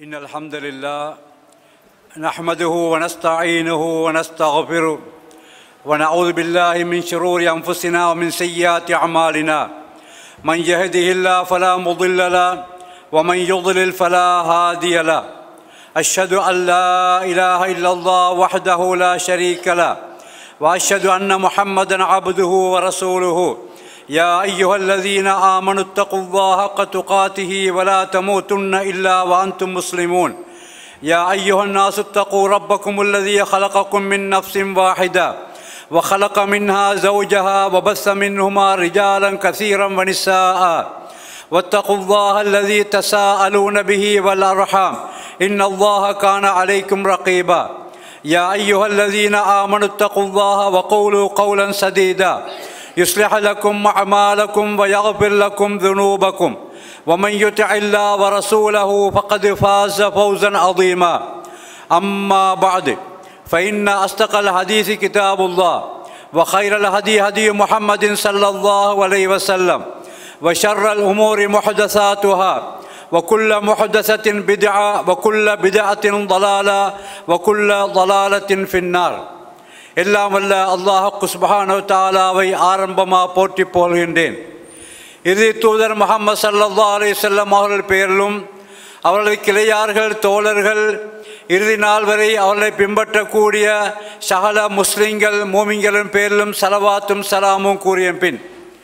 إن الحمد لله نحمده ونستعينه ونستغفره ونعوذ بالله من شرور أنفسنا ومن سيئات أعمالنا من يهده الله فلا مضل له ومن يضلل فلا هادي له أشهد أن لا إله إلا الله وحده لا شريك له وأشهد أن محمدا عبده ورسوله يا أيها الذين آمنوا اتقوا الله حق تقاته ولا تموتن إلا وأنتم مسلمون يا أيها الناس اتقوا ربكم الذي خلقكم من نفس واحدة وخلق منها زوجها وبث منهما رجالا كثيرا ونساء واتقوا الله الذي تساءلون به والأرحام إن الله كان عليكم رقيبا يا أيها الذين آمنوا اتقوا الله وقولوا قولا سديدا يصلح لكم أعمالكم ويغفر لكم ذنوبكم ومن يطع الله ورسوله فقد فاز فوزا عظيما أما بعد فإن أصدق الحديث كتاب الله وخير الهدي هدي محمد صلى الله عليه وسلم وشر الأمور محدثاتها وكل محدثة بدعة وكل بدعة ضلالة وكل ضلالة في النار எல்லாம் வல்ல அல்லாஹு சுபஹானு தாலாவை ஆரம்பமாக போற்றி போல்கின்றேன் இறுதி தூதர் முகமது சல்லா அலி செல்லம் அவர்கள் பெயரிலும் அவர்களது கிளையார்கள் தோழர்கள் இறுதி நாள் வரை அவர்களை பின்பற்றக்கூடிய சகல முஸ்லிம்கள் மூமிங்களின் பேரிலும் சலவாத்தும் சலாமும் கூறிய பின்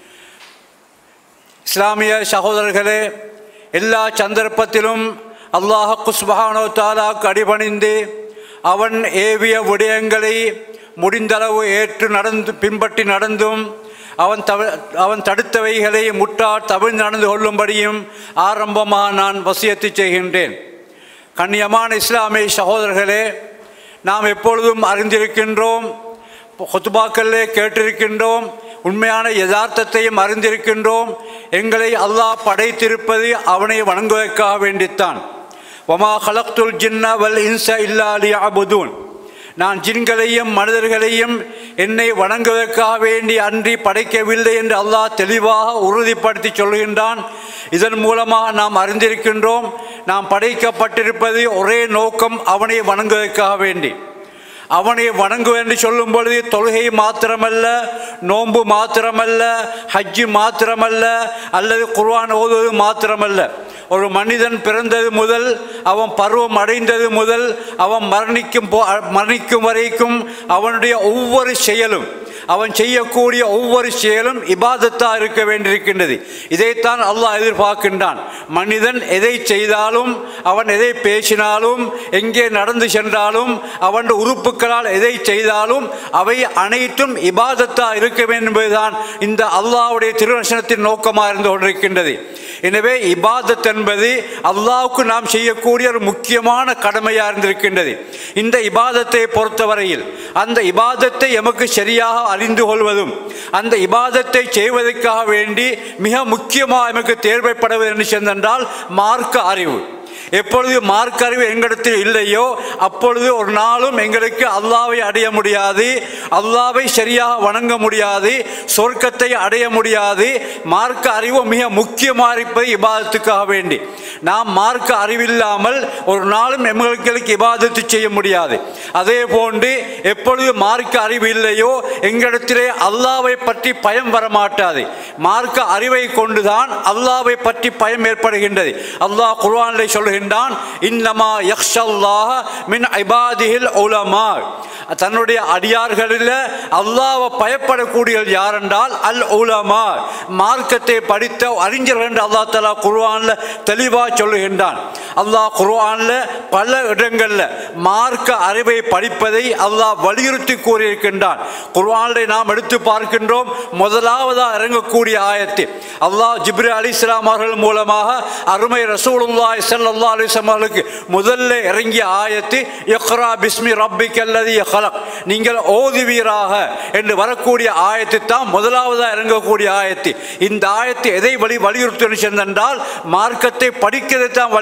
இஸ்லாமிய சகோதரர்களே எல்லா சந்தர்ப்பத்திலும் அல்லாஹ் குஸ்பஹானோ தாலாக்கு அடிபணிந்து அவன் ஏவிய விடயங்களை முடிந்தளவு ஏற்று நடந்து பின்பற்றி நடந்தும் அவன் தவ அவன் தடுத்தவைகளை முட்டார் தவிழ்ந்து நடந்து கொள்ளும்படியும் ஆரம்பமாக நான் வசியத்து செய்கின்றேன் கண்ணியமான இஸ்லாமிய சகோதரர்களே நாம் எப்பொழுதும் அறிந்திருக்கின்றோம் கொத்துபாக்களிலே கேட்டிருக்கின்றோம் உண்மையான யதார்த்தத்தையும் அறிந்திருக்கின்றோம் எங்களை அல்லாஹ் படைத்திருப்பது அவனை வணங்குவதற்காக வேண்டித்தான் ஒமா ஹலக்துல் ஜின்ன வல் இன்ச இல்லா அலி அபுதூன் நான் ஜின்களையும் மனிதர்களையும் என்னை வணங்குவதற்காக வேண்டி அன்றி படைக்கவில்லை என்று அல்லாஹ் தெளிவாக உறுதிப்படுத்தி சொல்கின்றான் இதன் மூலமாக நாம் அறிந்திருக்கின்றோம் நாம் படைக்கப்பட்டிருப்பது ஒரே நோக்கம் அவனை வணங்குவதற்காக வேண்டி அவனை வணங்குவது என்று சொல்லும் பொழுது தொழுகை மாத்திரமல்ல நோன்பு மாத்திரமல்ல ஹஜ்ஜு மாத்திரமல்ல அல்லது குர்வான் ஓதுவது மாத்திரமல்ல ஒரு மனிதன் பிறந்தது முதல் அவன் பருவம் அடைந்தது முதல் அவன் மரணிக்கும் போ மரணிக்கும் வரைக்கும் அவனுடைய ஒவ்வொரு செயலும் அவன் செய்யக்கூடிய ஒவ்வொரு செயலும் இபாதத்தாக இருக்க வேண்டியிருக்கின்றது இதைத்தான் அல்லாஹ் எதிர்பார்க்கின்றான் மனிதன் எதை செய்தாலும் அவன் எதை பேசினாலும் எங்கே நடந்து சென்றாலும் அவன் உறுப்புகளால் எதை செய்தாலும் அவை அனைத்தும் இபாதத்தாக இருக்க வேண்டும் என்பதுதான் இந்த அல்லாஹுடைய திருவசனத்தின் நோக்கமாக இருந்து கொண்டிருக்கின்றது எனவே இபாதத் என்பது அல்லாவுக்கு நாம் செய்யக்கூடிய ஒரு முக்கியமான கடமையாக இருந்திருக்கின்றது இந்த இபாதத்தை பொறுத்தவரையில் அந்த இபாதத்தை எமக்கு சரியாக அறிந்து கொள்வதும் அந்த இபாதத்தை செய்வதற்காக வேண்டி மிக முக்கியமாக எமக்கு தேவைப்படுவது என்று சென்றால் மார்க்க அறிவு எப்பொழுது மார்க் அறிவு எங்களிடத்தில் இல்லையோ அப்பொழுது ஒரு நாளும் எங்களுக்கு அல்லாவை அடைய முடியாது அல்லாவை சரியாக வணங்க முடியாது சொர்க்கத்தை அடைய முடியாது மார்க்க அறிவு மிக முக்கியமாக இருப்பது இபாதத்துக்காக வேண்டி நாம் மார்க்க அறிவில்லாமல் ஒரு நாளும் எங்களுக்கு இபாதத்து செய்ய முடியாது அதே போன்று எப்பொழுது மார்க்க அறிவு இல்லையோ எங்களிடத்திலே அல்லாவை பற்றி பயம் வரமாட்டாது மார்க்க அறிவை கொண்டுதான் அல்லாவை பற்றி பயம் ஏற்படுகின்றது அல்லாஹ் குர்வானிலே சொல்கின்றான் இன்னமா யக்ஷல்லாஹ மின் ஐபாதிஹில் உலமா தன்னுடைய அடியார்களில் அல்லாவை பயப்படக்கூடிய யார் என்றால் அல் உலமா மார்க்கத்தை படித்த அறிஞர்கள் என்று அல்லா தலா குர்வானில் தெளிவாக சொல்லுகின்றான் அல்லாஹ் குர்ஆனில் பல இடங்களில் மார்க்க அறிவை படிப்பதை அல்லாஹ் வலியுறுத்தி கூறியிருக்கின்றான் குர்ஆனில் நாம் எடுத்து பார்க்கின்றோம் முதலாவதாக இறங்கக்கூடிய ஆயத்து அல்லாஹ் ஜிப்ரி அலி இஸ்லாம் அவர்கள் மூலமாக அருமை ரசூலுல்லாய் சல்லா அலிஸ்லாம் அவர்களுக்கு முதல்ல இறங்கிய ஆயத்து இக்ரா பிஸ்மி ரப்பி கல்லதி ஹலக் நீங்கள் ஓதுவீராக என்று வரக்கூடிய ஆயத்து தான் முதலாவதாக இறங்கக்கூடிய ஆயத்து இந்த ஆயத்து எதை வழி வலியுறுத்தி சென்றால் மார்க்கத்தை படிக்கிறதை தான் வலியுறுத்துகின்ற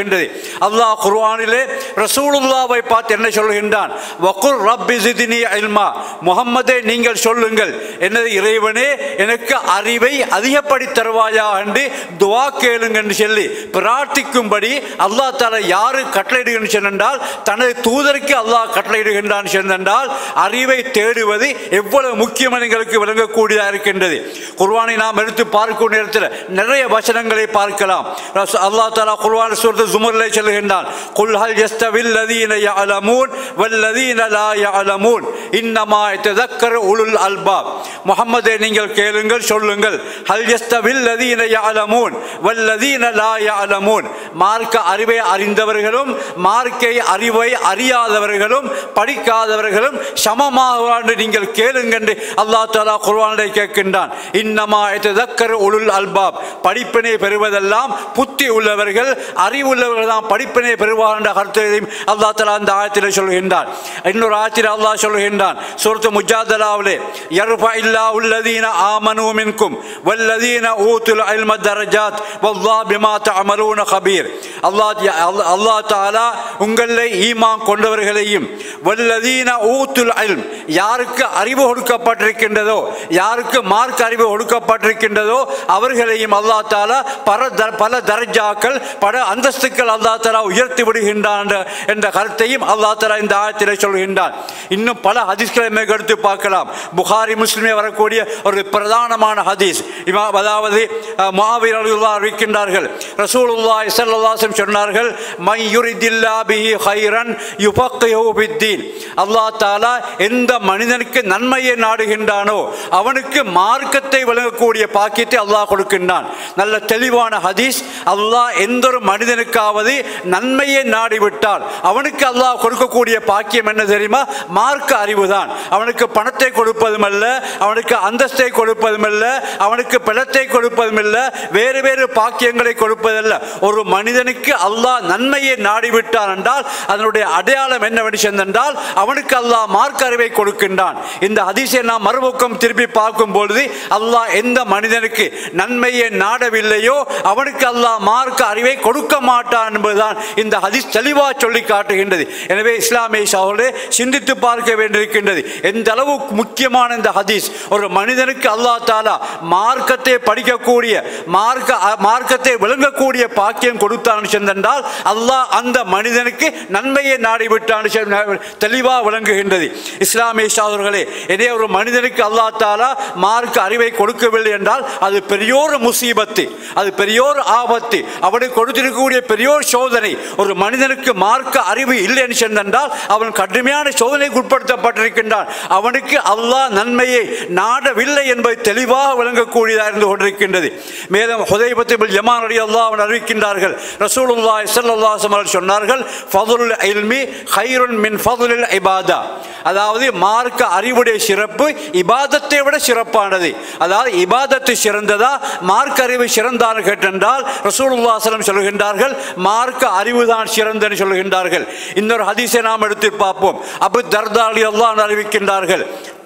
சொல்லுகின்றது அல்லாஹ் குர்ஆனிலே ரசூலுல்லாவை பார்த்து என்ன சொல்கின்றான் வக்குர் ரப்பி ஜிதினி இல்மா முகம்மதே நீங்கள் சொல்லுங்கள் எனது இறைவனே எனக்கு அறிவை அதிகப்படி தருவாயா என்று துவா கேளுங்க என்று சொல்லி பிரார்த்திக்கும்படி அல்லாஹ் தாலா யாரு கட்டளையிடுகின்ற சொன்னால் தனது தூதருக்கு அல்லாஹ் கட்டளையிடுகின்றான் சொன்னால் அறிவை தேடுவது எவ்வளவு முக்கியம் எங்களுக்கு விளங்கக்கூடியதாக இருக்கின்றது குர்வானை நாம் எடுத்து பார்க்கும் நேரத்தில் நிறைய வசனங்களை பார்க்கலாம் ரசூ- அல்லாஹ் தாலா குர்வான் சூரத்து ஜுமரில் சொல்லுகின்றான் குல் ஹல் யஸ்தவில் லதீன யஅலமூன் வல்லதீன லா யஅலமூன் இன்னமா யதக்கர் உலுல் அல்பாப் முஹம்மதே நீங்கள் கேளுங்கள் சொல்லுங்கள் ஹல் யஸ்தவில் லதீன யஅலமூன் வல்லதீன லா யஅலமூன் மார்க்க அறிவை அறிந்தவர்களும் மார்க்கை அறிவை அறியாதவர்களும் படிக்காதவர்களும் சமமாக என்று நீங்கள் கேளுங்கள் என்று அல்லாஹ் தாலா குர்ஆனிலே கேட்கின்றான் இன்னமா யதக்கர் உலுல் அல்பாப் படிப்பினை பெறுவதெல்லாம் புத்தி உள்ளவர்கள் அறிவுள்ளவர்கள் தான் படிப்பினை பெறுவார் என்ற கருத்தையும் அல்லாஹ் தலா அந்த ஆயத்தில் சொல்கின்றான் இன்னொரு ஆயத்தில் அல்லாஹ் சொல்கின்றான் சூரத்து முஜாதலாவிலே யர்ஃபா இல்லா உள்ளதீன ஆமனு மின்கும் வல்லதீன ஊத்துல் இல்ம தரஜாத் வல்லாஹ் பிமா தஅமலூன கபீர் அல்லாஹ் அல்லாஹ் அல்லாஹ் தஆலா உங்களை ஈமான் கொண்டவர்களையும் வல்லதீன ஊத்துல் இல்ம் யாருக்கு அறிவு கொடுக்கப்பட்டிருக்கின்றதோ யாருக்கு மார்க் அறிவு கொடுக்கப்பட்டிருக்கின்றதோ அவர்களையும் அல்லாஹ் தாலா பல த- பல தர்ஜாக்கள் பல அந்தஸ்துக்கள் அல்லாஹ் தாலா உயர்த்தி விடுகின்றான் என்ற- என்ற கருத்தையும் அல்லாஹ் தாலா இந்த ஆயத்தில் சொல்கின்றான் இன்னும் பல ஹதீஸ்களை மேற்கெடுத்து பார்க்கலாம் புகாரி முஸ்லிமே வரக்கூடிய ஒரு பிரதானமான ஹதீஸ் இமா அதாவது மாவீர் அறிவிக்கின்றார்கள் ரசூலுல்லாஹி ஸல்லல்லாஹு அலைஹி வஸல்லம் சொன்னார்கள் மை யுரிதில்லா பிஹி ஹைரன் யுஃபக்கிஹு பித்தீன் அல்லாஹ் தாலா எந்த மனிதனுக்கு நன்மையை நாடுகின்றானோ அவனுக்கு மார்க்கத்தை வழங்கக்கூடிய பாக்கியத்தை அல்லாஹ் கொடுக்கின்றான் நல்ல தெளிவான ஹதீஸ் அல்லாஹ் எந்த ஒரு மனிதனுக்காவது நன்மையை நாடிவிட்டால் அவனுக்கு அல்லாஹ் கொடுக்கக்கூடிய பாக்கியம் என்ன தெரியுமா மார்க்க அறிவுதான் அவனுக்கு பணத்தை கொடுப்பதும் அல்ல அவனுக்கு அந்தஸ்தை கொடுப்பதும் அல்ல அவனுக்கு பலத்தை கொடுப்பதும் அல்ல வேறு வேறு பாக்கியங்களை கொடுப்பதல்ல ஒரு மனிதனுக்கு அல்லாஹ் நன்மையை நாடிவிட்டான் என்றால் அதனுடைய அடையாளம் என்னவென்று சென்றென்றால் அவனுக்கு அல்லாஹ் மார்க்க அறிவை கொடுக்கின்றான் இந்த ஹதீஸை நாம் மறுபக்கம் திருப்பி பார்க்கும் பொழுது அல்லாஹ் எந்த மனிதனுக்கு நன்மையை நாடவில்லையோ அவனுக்கு அல்லாஹ் மார்க்க அறிவை கொடுக்க மாட்டான் என்பதுதான் இந்த ஹதீஸ் தெளிவாக சொல்லி காட்டுகின்றது எனவே இஸ்லாமிய சகோதரே சிந்தித்து பார்க்க வேண்டியிருக்கின்றது எந்த அளவு முக்கியமான இந்த ஹதீஸ் ஒரு மனிதனுக்கு அல்லாஹ் தாலா மார்க்கத்தை படிக்கக்கூடிய மார்க்க மார்க்கத்தை விளங்கக்கூடிய பாக்கியம் கொடுத்தான் சென்றென்றால் அல்லாஹ் அந்த மனிதனுக்கு நன்மையை நாடிவிட்டான் செ- தெளிவாக விளங்குகின்றது இஸ்லாமிய சகோதரர்களே இதே ஒரு மனிதனுக்கு அல்லாஹ் தாலா மார்க்க அறிவை கொடுக்கவில்லை என்றால் அது பெரியோர் முசீபத்து அது பெரியோர் ஆபத்து அவனுக்கு கொடுத்திருக்கக்கூடிய பெரியோர் சோதனை ஒரு மனிதனுக்கு மார்க்க அறிவு இல்லை என்று சொன்னால் அவன் கடுமையான சோதனைக்கு உட்படுத்தப்பட்டிருக்கின்றான் அவனுக்கு அல்லாஹ் நன்மையை நாடவில்லை என்பதை தெளிவாக விளங்கக்கூடியதாக இருந்து கொண்டிருக்கின்றது மேலும் ஹுதைபத்து யமான் அலி அல்லாஹ் அவன் அறிவிக்கின்றார்கள் ரசூலுல்லாஹி ஸல்லல்லாஹு அலைஹி வஸல்லம் சொன்னார்கள் ஃபதுல் இல்மி ஹைருன் மின் ஃபதுலில் இபாதா அதாவது மார்க்க அறிவுடைய சிறப்பு இபாதத்தை விட சிறப்பானது அதாவது இபாதத்து சிறந்ததா மார்க்க அறிவு சிறந்தான்னு கேட்டென்றால் ரசூலுல்லாஹி ஸல்லல்லாஹு சொல்கின்றார்கள் மார்க்க அறிவுதான் சிறந்தன்னு சொல்கின்றார்கள் இன்னொரு ஹதீஸை நாம் எடுத்து பார்ப்போம் அபு தர்தா அலி அல்லாஹ் அறிவிக்கின்றார்கள்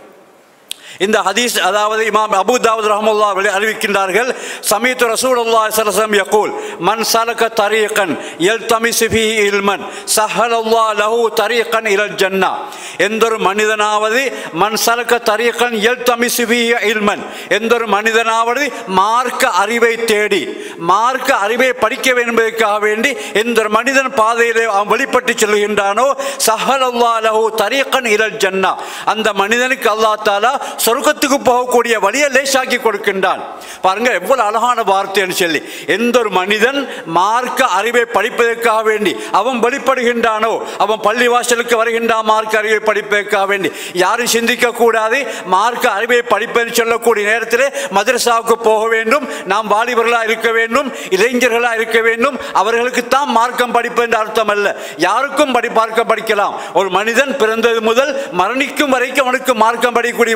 இந்த ஹதீஸ் அதாவது இமாம் அபு தாவூத் ரஹமுல்லா அறிவிக்கின்றார்கள் சமீத்து ரசூலுல்லாஹி ஸல்லல்லாஹு அலைஹி வஸல்லம் யகூல் மன் சலக தரீகன் யல்தமிசு ஃபீஹி இல்மன் சஹலல்லாஹு லஹு தரீகன் இலல் ஜன்னா எந்த ஒரு மனிதனாவது மன் சலக தரீகன் யல்தமிசு ஃபீஹி இல்மன் எந்த ஒரு மனிதனாவது மார்க்க அறிவை தேடி மார்க்க அறிவை படிக்க வேண்டும் என்பதற்காக வேண்டி எந்த ஒரு மனிதன் பாதையிலே அவன் வெளிப்பட்டு செல்கின்றானோ சஹலல்லாஹு லஹு தரீகன் இலல் ஜன்னா அந்த மனிதனுக்கு அல்லாஹ் தாலா சொர்க்கத்துக்கு போகக்கூடிய வழியை லேசாக்கி கொடுக்கின்றான் பாருங்க எவ்வளவு அழகான வார்த்தைன்னு சொல்லி எந்த ஒரு மனிதன் மார்க்க அறிவை படிப்பதற்காக வேண்டி அவன் வெளிப்படுகின்றானோ அவன் பள்ளி வாசலுக்கு வருகின்றான் மார்க்க அறிவை படிப்பதற்காக வேண்டி யாரும் சிந்திக்க கூடாது மார்க்க அறிவை படிப்பது சொல்லக்கூடிய நேரத்தில் மதரசாவுக்கு போக வேண்டும் நாம் வாலிபர்களாக இருக்க வேண்டும் இளைஞர்களாக இருக்க வேண்டும் அவர்களுக்கு தான் மார்க்கம் படிப்பு என்ற அர்த்தம் அல்ல யாருக்கும் படி பார்க்க படிக்கலாம் ஒரு மனிதன் பிறந்தது முதல் மரணிக்கும் வரைக்கும் அவனுக்கு மார்க்கம் படிக்கக்கூடிய வாய்ப்பு இருக்கின்றது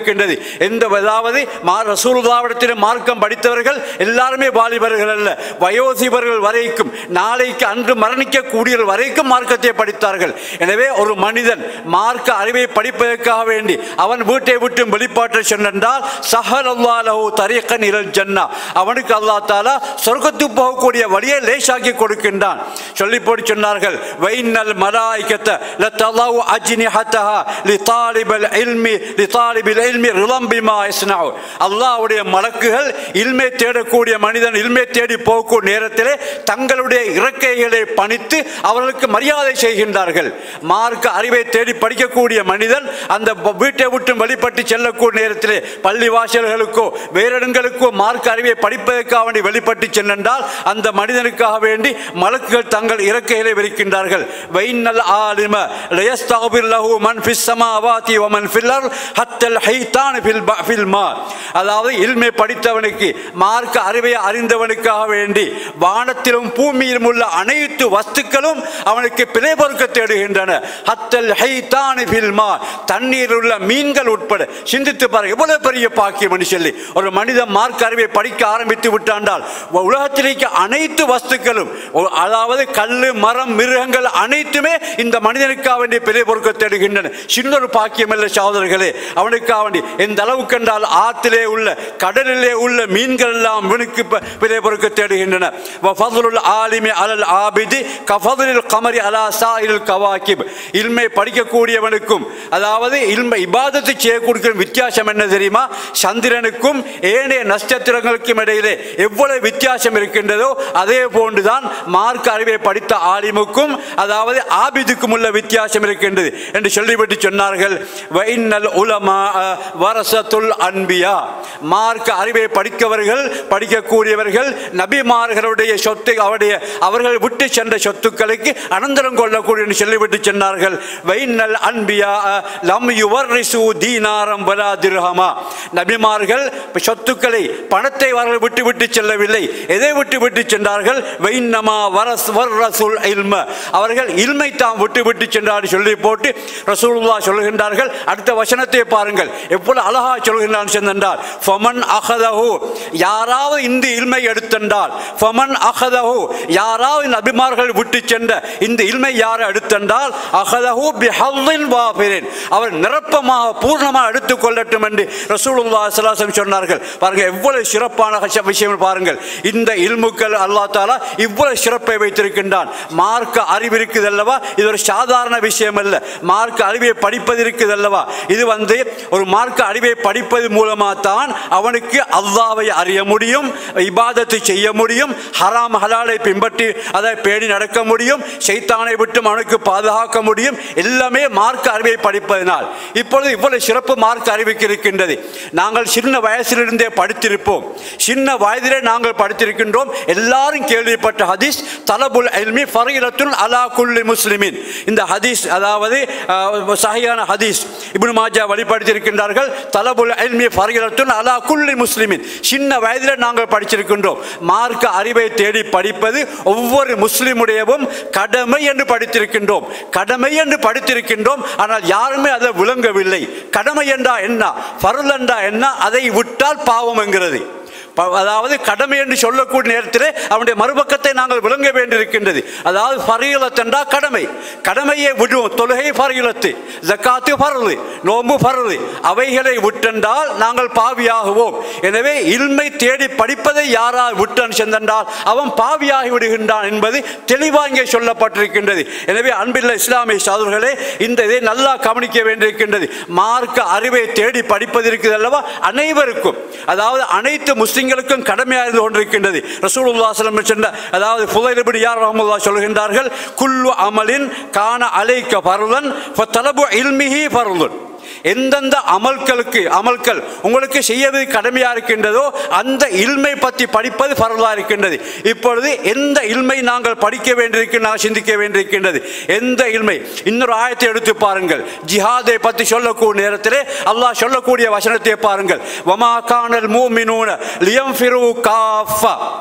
இருக்கின்றது எந்த அதாவது மா ரசூலுல்லாவிடத்தில் மார்க்கம் படித்தவர்கள் எல்லாருமே வாலிபர்கள் அல்ல வயோதிபர்கள் வரைக்கும் நாளைக்கு அன்று மரணிக்கக்கூடியவர்கள் வரைக்கும் மார்க்கத்தை படித்தார்கள் எனவே ஒரு மனிதன் மார்க்க அறிவை படிப்பதற்காக வேண்டி அவன் வீட்டை விட்டு வெளிப்பாட்டை சென்றால் சஹல் அல்லாஹு தரீக்கன் இரல் ஜன்னா அவனுக்கு அல்லா தாலா சொர்க்கத்துக்கு போகக்கூடிய வழியை லேசாக்கி கொடுக்கின்றான் சொல்லி போட்டு சொன்னார்கள் வைனல் மலாய்க்கத்த லத்தல்லாஹு அஜ்னிஹத்தஹா லிதாலிபல் இல்மி லிதாலிபில் இல்மி ரிலம் பிமா யஸ்னஉ அல்லாஹ்வுடைய மலக்குகள் இல்மை தேடக்கூடிய மனிதன் இல்மை தேடி போகக்கூடிய நேரத்திலே தங்களுடைய இறக்கைகளை பணித்து அவர்களுக்கு மரியாதை செய்கின்றார்கள் மார்க்க அறிவை தேடி படிக்கக்கூடிய மனிதன் அந்த வ- வீட்டை விட்டு வெளிப்பட்டு செல்லக்கூடிய நேரத்திலே பள்ளி வாசல்களுக்கோ வேற இடங்களுக்கோ மார்க்க அறிவை படிப்பதற்காக வேண்டி வெளிப்பட்டு சென்றால் அந்த மனிதனுக்காக வேண்டி மலக்குகள் தங்கள் இறக்கைகளை விரிக்கின்றார்கள் வைனல் ஆலிம லயஸ்தகுபிர் லஹு மன் ஃபிஸ் ஸமாவாதி வ மன் ஃபில் அர்த் ஹத்தல் ஹைதான் ஃபில் ப- ஃபில் மா அதாவது இல்மை படித்தவனுக்கு மார்க்க அறிவை அறிந்தவனுக்காக வேண்டி வானத்திலும் பூமியிலும் உள்ள அனைத்து வஸ்துக்களும் அவனுக்கு பிழை பொறுக்க தேடுகின்றன ஹத்தல் ஹைதான் ஃபில் மா தண்ணீரில் உள்ள மீன்கள் உட்பட சிந்தித்து பாருங்க எவ்வளவு பெரிய பாக்கியம் என்று சொல்லி ஒரு மனிதன் மார்க்க அறிவை படிக்க ஆரம்பித்து விட்டாண்டால் உலகத்தில் இருக்க அனைத்து வஸ்துக்களும் ஒ- அதாவது கல்லு மரம் மிருகங்கள் அனைத்துமே இந்த மனிதனுக்காக வேண்டிய பெரிய பொறுக்க தேடுகின்றன சின்ன ஒரு பாக்கியம் அல்ல சகோதரர்களே அவனுக்காக வேண்டி எந்த அளவுக்கு என்றால் ஆற்றிலே உள்ள கடலிலே உள்ள மீன்கள் எல்லாம் இவனுக்கு ப- பெரிய பொறுக்க தேடுகின்றன வஃபதுலுல் ஆலிமி அலல் ஆபிதி கஃபதுலில் கமரி அலா சாயில் கவாக்கிப் இல்மை படிக்கக்கூடியவனுக்கும் அதாவது இல்மை இபாதத்தை செய்யக்கூடிய வித்தியாசம் என்ன தெரியுமா சந்திரனுக்கும் ஏனைய நட்சத்திரங்களுக்கும் இடையிலே எவ்வளவு வித்தியாசம் இருக்கின்றதோ அதே போன்றுதான் மார்க்க அறிவை படித்த ஆலிமுக்கும் அதாவது ஆபிதுக்கும் உள்ள வித்தியாசம் இருக்கின்றது என்று சொல்லிவிட்டு சொன்னார்கள் வைன்னல் உலமா வரசத்துல் அன்பியா மார்க்க அறிவை படிக்கவர்கள் படிக்கக்கூடியவர்கள் நபிமார்களுடைய சொத்து அவருடைய அவர்கள் விட்டு சென்ற சொத்துக்களுக்கு அனந்தரம் கொள்ளக்கூடிய என்று சொல்லிவிட்டு சொன்னார்கள் வைன்னல் அன்பியா லம் யுவர்ரிசு தீனாரம் வலா திர்ஹமா நபிமார்கள் சொத்துக்களை பணத்தை அவர்கள் விட்டு விட்டு செல்லவில்லை எதை விட்டு விட்டு சென்றார்கள் வைன்னமா வரஸ் வர்ரசுல் இல்ம அவர்கள் இல்மை தாம் விட்டு விட்டு சென்றார் சொல்லி போட்டு ரசூலுல்லாஹ் சொல்கின்றார்கள் அடுத்த வசனத்தை பாருங்கள் எவ்வளவு அழகா சொல்கின்றான் சென்றால் ஃபமன் அகதஹு யாராவது இந்த இல்மை எடுத்தென்றால் ஃபமன் அகதஹு யாராவது நபிமார்கள் விட்டு சென்ற இந்த இல்மை யாரை எடுத்தென்றால் அகதஹு பிஹல்லின் வாஃபிரின் அவர் நிரப்பமாக பூர்ணமாக எடுத்துக் கொள்ளட்டும் என்று ரசூலுல்லாஹ் ஸல்லல்லாஹு அலைஹி வஸல்லம் சொன்னார்கள் பாருங்க எவ்வளவு சிறப்பான ஹஷ- விஷயம் பாருங்கள் இந்த இல்முக்கள் அல்லாஹ் தாலா இவ்வளவு சிறப்பை வைத்திருக்கின்றான் மார்க்க அறிவு இருக்குது அல்லவா இது ஒரு சாதாரண விஷயம் அல்ல மார்க்க அறிவை படிப்பது இருக்குது அல்லவா இது வந்து ஒரு மார்க்க அறிவை படிப்பது மூலமா தான் அவனுக்கு அல்லாவை அறிய முடியும் இபாதத்தை செய்ய முடியும் ஹராம் ஹலாலை பின்பற்றி அதை பேணி நடக்க முடியும் சைத்தானை விட்டு அவனுக்கு பாதுகாக்க முடியும் எல்லாமே மார்க்க அறிவை படிப்பதனால் இப்பொழுது இவ்வளவு சிறப்பு மார்க்க அறிவுக்கு இருக்கின்றது நாங்கள் சின்ன வயசிலிருந்தே படித்திருப்போம் சின்ன வயதிலே நாங்கள் படித்திருக்கின்றோம் எல்லாரும் கேள்விப்பட்ட ஹதீஸ் தலபுல் எல்மி ஃபரீலத்துன் அலா குல்லி முஸ்லிமின் இந்த ஹதீஸ் அதாவது அஹ், சஹியான ஹதீஸ் இப்னு மாஜா வெளிப்படுத்தியிருக்கின்றார்கள் தலபுல் எல்மி ஃபரீலத்துன் அலா குல்லி முஸ்லிமின் சின்ன வயதிலே நாங்கள் படிச்சிருக்கின்றோம் மார்க்க அறிவை தேடி படிப்பது ஒவ்வொரு முஸ்லிமுடையவும் கடமை என்று படித்திருக்கின்றோம் கடமை என்று படித்திருக்கின்றோம் ஆனால் யாருமே அதை விளங்கவில்லை கடமை என்றா என்ன ஃபருள் என்றா என்ன அதை விட்டால் பாவம் என்கிறது ப- அதாவது கடமை என்று சொல்லக்கூடிய நேரத்திலே அவனுடைய மறுபக்கத்தை நாங்கள் விளங்க வேண்டியிருக்கின்றது அதாவது ஃபரீலத் என்றா கடமை கடமையை விடுவோம் தொழுகை ஃபரீலத்து ஜக்காத்து ஃபரது நோன்பு ஃபரது அவைகளை விட்டென்றால் நாங்கள் பாவியாகுவோம் எனவே இல்மை தேடி படிப்பதை யாரால் விட்டன் சென்றென்றால் அவன் பாவியாகி விடுகின்றான் என்பது தெளிவாக இங்கே சொல்லப்பட்டிருக்கின்றது எனவே அன்பில்ல இஸ்லாமிய சாதுர்களே இந்த இதை நல்லா கவனிக்க வேண்டியிருக்கின்றது மார்க்க அறிவை தேடி படிப்பது இருக்குது அல்லவா அனைவருக்கும் அதாவது அனைத்து முஸ்லிம்களுக்கும் கடமையாக இருந்து கொண்டிருக்கின்றது ரசூலுல்லாஹி ஸல்லல்லாஹு அலைஹி வஸல்லம் அதாவது ஃபுதைல் இப்னு யார் ரஹ்மத்துல்லாஹி சொல்கின்றார்கள் குல்லு அமலின் கான அலைக்க ஃபர்லன் ஃபதலபு இல்மிஹி ஃபர்லுன் எந்தெந்த அமல்களுக்கு அமல்கள் உங்களுக்கு செய்யவது கடமையா இருக்கின்றதோ அந்த இல்மை பற்றி படிப்பது பரவலா இருக்கின்றது இப்பொழுது எந்த இல்மை நாங்கள் படிக்க வேண்டியிருக்கு நான் சிந்திக்க வேண்டியிருக்கின்றது எந்த இல்மை இன்னொரு ஆயத்தை எடுத்து பாருங்கள் ஜிஹாதை பற்றி சொல்லக்கூடிய நேரத்திலே அல்லாஹ் சொல்லக்கூடிய வசனத்தை பாருங்கள் வமா கானல் மூமினூன லியம் ஃபிரு காஃபா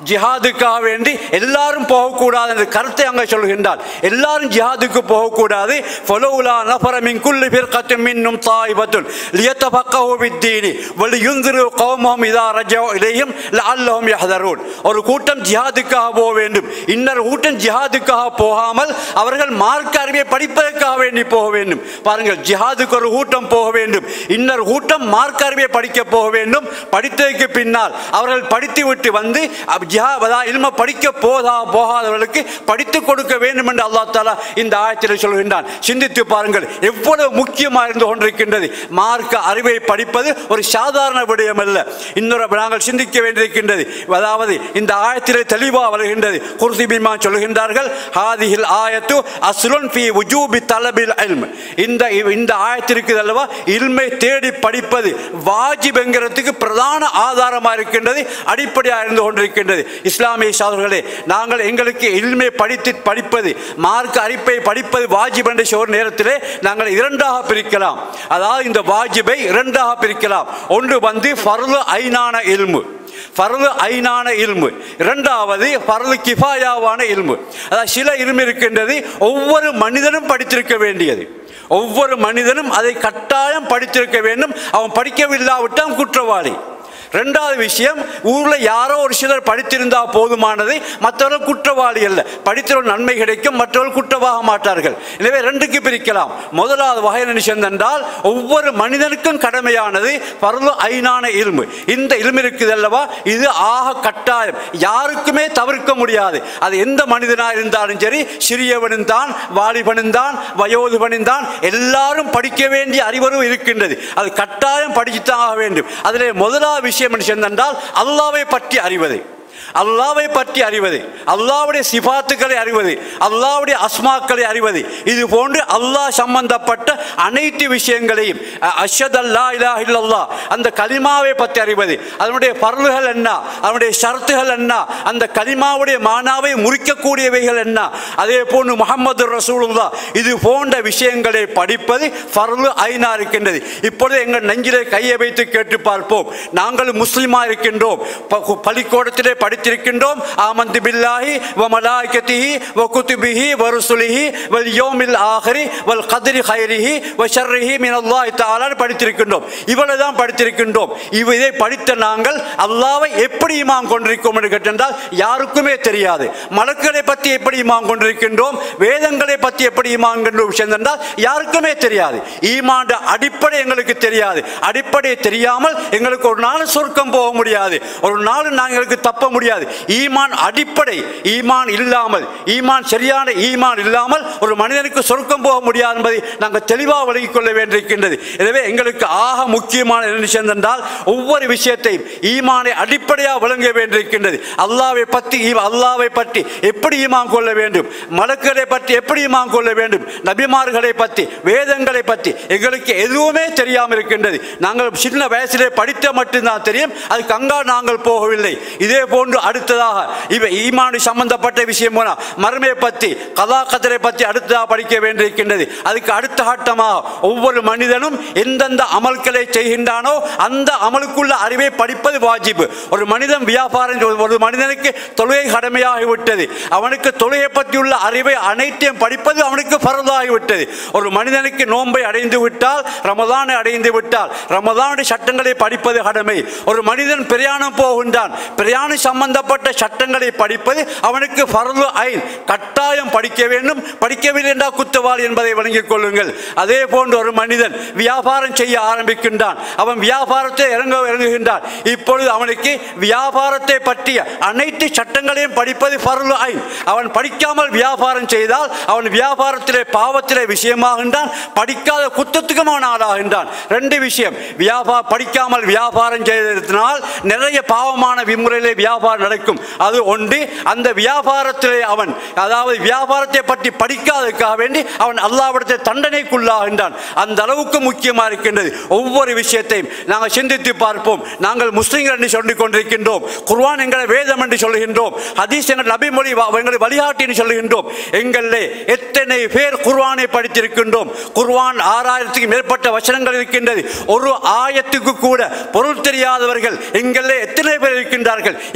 ஜிஹாதுக்காக வேண்டி எல்லாரும் போகக்கூடாது என்ற கருத்தை அங்கே சொல்கின்றார் எல்லாரும் ஜிஹாதுக்கு போகக்கூடாது ஃபலௌலா நஃபர மின் குல்லி ஃபிர்கத்தின் மின்னும் தாயிபத்துன் லியத்தஃபக்கஹு பித்தீனி வலியுந்திரு கௌமஹும் இதா ரஜவு இலைஹிம் லஅல்லஹும் யஹ்தரூன் ஒரு கூட்டம் ஜிஹாதுக்காக போக வேண்டும் இன்னொரு கூட்டம் ஜிஹாதுக்காக போகாமல் அவர்கள் மார்க்க அறிவை படிப்பதற்காக வேண்டி போக வேண்டும் பாருங்கள் ஜிஹாதுக்கு ஒரு கூட்டம் போக வேண்டும் இன்னொரு கூட்டம் மார்க்க அறிவை படிக்க போக வேண்டும் படித்ததற்கு பின்னால் அவர்கள் படித்து விட்டு வந்து அப் ஜிஹா அதாவது இல்ம படிக்க போதா போகாதவர்களுக்கு படித்து கொடுக்க வேண்டும் என்று அல்லாஹ் தாலா இந்த ஆயத்தில் சொல்கின்றான் சிந்தித்து பாருங்கள் எவ்வளவு முக்கியமாக இருந்து கொண்டிருக்கின்றது மார்க்க அறிவை படிப்பது ஒரு சாதாரண விடயம் அல்ல இன்னொரு நாங்கள் சிந்திக்க வேண்டியிருக்கின்றது அதாவது இந்த ஆயத்திலே தெளிவாக வருகின்றது குர்சி பீமா சொல்கின்றார்கள் ஹாதிஹில் ஆயத்து அஸ்லுன் ஃபி உஜூபி தலபில் இல்ம் இந்த இந்த ஆயத்திற்கு அல்லவா இல்மை தேடி படிப்பது வாஜிப் என்கிறதுக்கு பிரதான ஆதாரமாக இருக்கின்றது அடிப்படையாக இருந்து கொண்டிருக்கின்றது இஸ்லாமிய சோதர்களே நாங்கள் எங்களுக்கு இல்மை படித்து படிப்பது மார்க்க அறிப்பை படிப்பது வாஜிப் என்ற ஒரு நேரத்திலே நாங்கள் இரண்டாக பிரிக்கலாம் அதாவது இந்த வாஜிபை இரண்டாக பிரிக்கலாம் ஒன்று வந்து ஃபர்லு ஐனான இல்மு ஃபர்லு ஐனான இல்மு இரண்டாவது ஃபர்லு கிஃபாயாவான இல்மு அதாவது சில இல்மு இருக்கின்றது ஒவ்வொரு மனிதனும் படித்திருக்க வேண்டியது ஒவ்வொரு மனிதனும் அதை கட்டாயம் படித்திருக்க வேண்டும் அவன் படிக்கவில்லாவிட்டால் குற்றவாளி ரெண்டாவது விஷயம் ஊரில் யாரோ ஒரு சிலர் படித்திருந்தா போதுமானது மற்றவர்கள் குற்றவாளி அல்ல படித்தவர்கள் நன்மை கிடைக்கும் மற்றவர்கள் குற்றவாக மாட்டார்கள் எனவே ரெண்டுக்கு பிரிக்கலாம் முதலாவது வகை என்ன என்றால் ஒவ்வொரு மனிதனுக்கும் கடமையானது பரவு ஐநான இல்மு இந்த இல்மு இருக்குது அல்லவா இது ஆக கட்டாயம் யாருக்குமே தவிர்க்க முடியாது அது எந்த மனிதனாக இருந்தாலும் சரி சிறியவனும் தான் வாலிபனும் தான் வயோதிபனும் தான் எல்லாரும் படிக்க வேண்டிய அறிவரும் இருக்கின்றது அது கட்டாயம் படிச்சுத்தான் ஆக வேண்டும் அதிலே முதலாவது விஷயம் என்ன என்றால் அல்லாவை பற்றி அறிவது அல்லாவை பற்றி அறிவது அல்லாவுடைய சிபாத்துக்களை அறிவது அல்லாவுடைய அஸ்மாக்களை அறிவது இது போன்று அல்லாஹ் சம்பந்தப்பட்ட அனைத்து விஷயங்களையும் அஷத் அல்லா இலா இல்லல்லா அந்த கலிமாவை பற்றி அறிவது அதனுடைய பருள்கள் என்ன அதனுடைய ஷரத்துகள் என்ன அந்த கலிமாவுடைய மானாவை முறிக்கக்கூடியவைகள் என்ன அதே போன்று முகமது ரசூலுல்லா இது போன்ற விஷயங்களை படிப்பது ஃபர்லு ஐனா இருக்கின்றது இப்பொழுது எங்கள் நெஞ்சிலே கையை வைத்து கேட்டு பார்ப்போம் நாங்கள் முஸ்லிமா இருக்கின்றோம் ப- பள்ளிக்கூடத்திலே படித்திருக்கின்றோம் ஆமந்து பில்லாஹி வ மலாய்கத்திஹி வ குதுபிஹி வ ருசுலிஹி வல் யோமில் ஆஹரி வல் கதிரி ஹைரிஹி வ ஷர்ரிஹி மின் அல்லாஹ் தஆலா படித்திருக்கின்றோம் இவ்வளவு தான் படித்திருக்கின்றோம் இவ இதை படித்த நாங்கள் அல்லாவை எப்படி இமாம் கொண்டிருக்கோம் என்று கேட்டென்றால் யாருக்குமே தெரியாது மலக்குகளை பற்றி எப்படி இமாம் கொண்டிருக்கின்றோம் வேதங்களை பற்றி எப்படி இமாம் கொண்டு விஷயம் என்றால் யாருக்குமே தெரியாது ஈமாண்ட அடிப்படை எங்களுக்கு தெரியாது அடிப்படை தெரியாமல் எங்களுக்கு ஒரு நாள் சொர்க்கம் போக முடியாது ஒரு நாள் நாங்களுக்கு தப்ப முடியாது ஈமான் அடிப்படை ஈமான் இல்லாமல் ஈமான் சரியான ஈமான் இல்லாமல் ஒரு மனிதனுக்கு சொர்க்கம் போக முடியாது என்பதை நாங்கள் தெளிவாக விளங்கிக் கொள்ள வேண்டியிருக்கின்றது எனவே எங்களுக்கு ஆக முக்கியமான என்ன விஷயம் என்றால் ஒவ்வொரு விஷயத்தையும் ஈமானை அடிப்படையாக விளங்க வேண்டியிருக்கின்றது அல்லாவை பற்றி ஈ- அல்லாவை பற்றி எப்படி ஈமான் கொள்ள வேண்டும் மலக்குகளை பற்றி எப்படி ஈமான் கொள்ள வேண்டும் நபிமார்களை பற்றி வேதங்களை பற்றி எங்களுக்கு எதுவுமே தெரியாமல் இருக்கின்றது நாங்கள் சின்ன வயசிலே படித்த மட்டும்தான் தெரியும் அதுக்கு அங்கா நாங்கள் போகவில்லை இதே போன்று அடுத்ததாக இவ ஈமானு சம்பந்தப்பட்ட விஷயம் போனா மர்மையை பற்றி கதா கதரை பற்றி அடுத்ததாக படிக்க வேண்டியிருக்கின்றது அதுக்கு அடுத்த கட்டமாக ஒவ்வொரு மனிதனும் எந்தெந்த அமல்களை செய்கின்றானோ அந்த அமலுக்குள்ள அறிவை படிப்பது வாஜிபு ஒரு மனிதன் வியாபாரம் செய்வது- ஒரு மனிதனுக்கு தொழுகை கடமையாகிவிட்டது அவனுக்கு தொழுகை பற்றியுள்ள அறிவை அனைத்தையும் படிப்பது அவனுக்கு பரதாகிவிட்டது ஒரு மனிதனுக்கு நோன்பை அடைந்து விட்டால் ரமதானை அடைந்து விட்டால் ரமதானுடைய சட்டங்களை படிப்பது கடமை ஒரு மனிதன் பிரயாணம் போகின்றான் பிரயாணம் சம்பந்தப்பட்ட சட்டங்களை படிப்பது அவனுக்கு ஃபர்லு ஐன் கட்டாயம் படிக்க வேண்டும் படிக்கவில்லை என்றால் குத்தவாளி என்பதை வழங்கிக் கொள்ளுங்கள் அதே போன்று ஒரு மனிதன் வியாபாரம் செய்ய ஆரம்பிக்கின்றான் அவன் வியாபாரத்தை இறங்க இறங்குகின்றான் இப்பொழுது அவனுக்கு வியாபாரத்தை பற்றிய அனைத்து சட்டங்களையும் படிப்பது ஃபர்லு ஐன் அவன் படிக்காமல் வியாபாரம் செய்தால் அவன் வியாபாரத்திலே பாவத்திலே விஷயமாகின்றான் படிக்காத குத்தத்துக்கும் அவன் ஆளாகின்றான் ரெண்டு விஷயம் வியாபார படிக்காமல் வியாபாரம் செய்ததினால் நிறைய பாவமான விமுறையிலே வியாபாரம் நடக்கும் அது ஒன்று அந்த வியாபாரத்திலே அவன் அதாவது வியாபாரத்தை பற்றி படிக்காததுக்காக வேண்டி அவன் அல்லாவிடத்தை தண்டனைக்குள்ளாகின்றான் அந்த அளவுக்கு முக்கியமாக இருக்கின்றது ஒவ்வொரு விஷயத்தையும் நாங்கள் சிந்தித்து பார்ப்போம் நாங்கள் முஸ்லிம்கள் என்று சொல்லிக் கொண்டிருக்கின்றோம் குர்ஆன் எங்களை வேதம் என்று சொல்லுகின்றோம் ஹதீஸ் எங்கள் நபிமொழி வ- எங்களை வழிகாட்டி என்று சொல்லுகின்றோம் எங்களிலே எத்தனை பேர் குர்ஆனை படித்திருக்கின்றோம் குர்ஆன் ஆறாயிரத்துக்கு மேற்பட்ட வசனங்கள் இருக்கின்றது ஒரு ஆயத்துக்கு கூட பொருள் தெரியாதவர்கள் எங்களிலே எத்தனை பேர் இருக்கின்றார்கள்